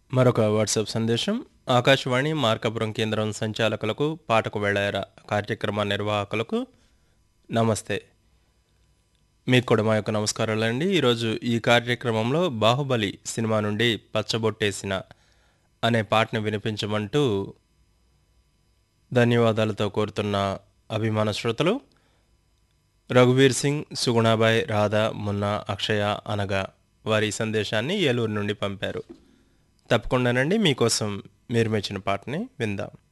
మరొక వాట్సాప్ సందేశం ఆకాశవాణి మార్కాపురం కేంద్రం సంచాలకులకు పాటకు వెళ్ళారా కార్యక్రమ నిర్వాహకులకు నమస్తే మీకు కూడా మా యొక్క నమస్కారాలండి ఈరోజు ఈ కార్యక్రమంలో బాహుబలి సినిమా నుండి పచ్చబొట్టేసిన అనే పాటను వినిపించమంటూ ధన్యవాదాలతో కోరుతున్న అభిమాన శ్రోతలు రఘువీర్ సింగ్ సుగుణాబాయ్ రాధా మున్నా అక్షయ అనగా వారి సందేశాన్ని ఏలూరు నుండి పంపారు తప్పకుండానండి మీకోసం మీరు మెచ్చిన పాటని విందాం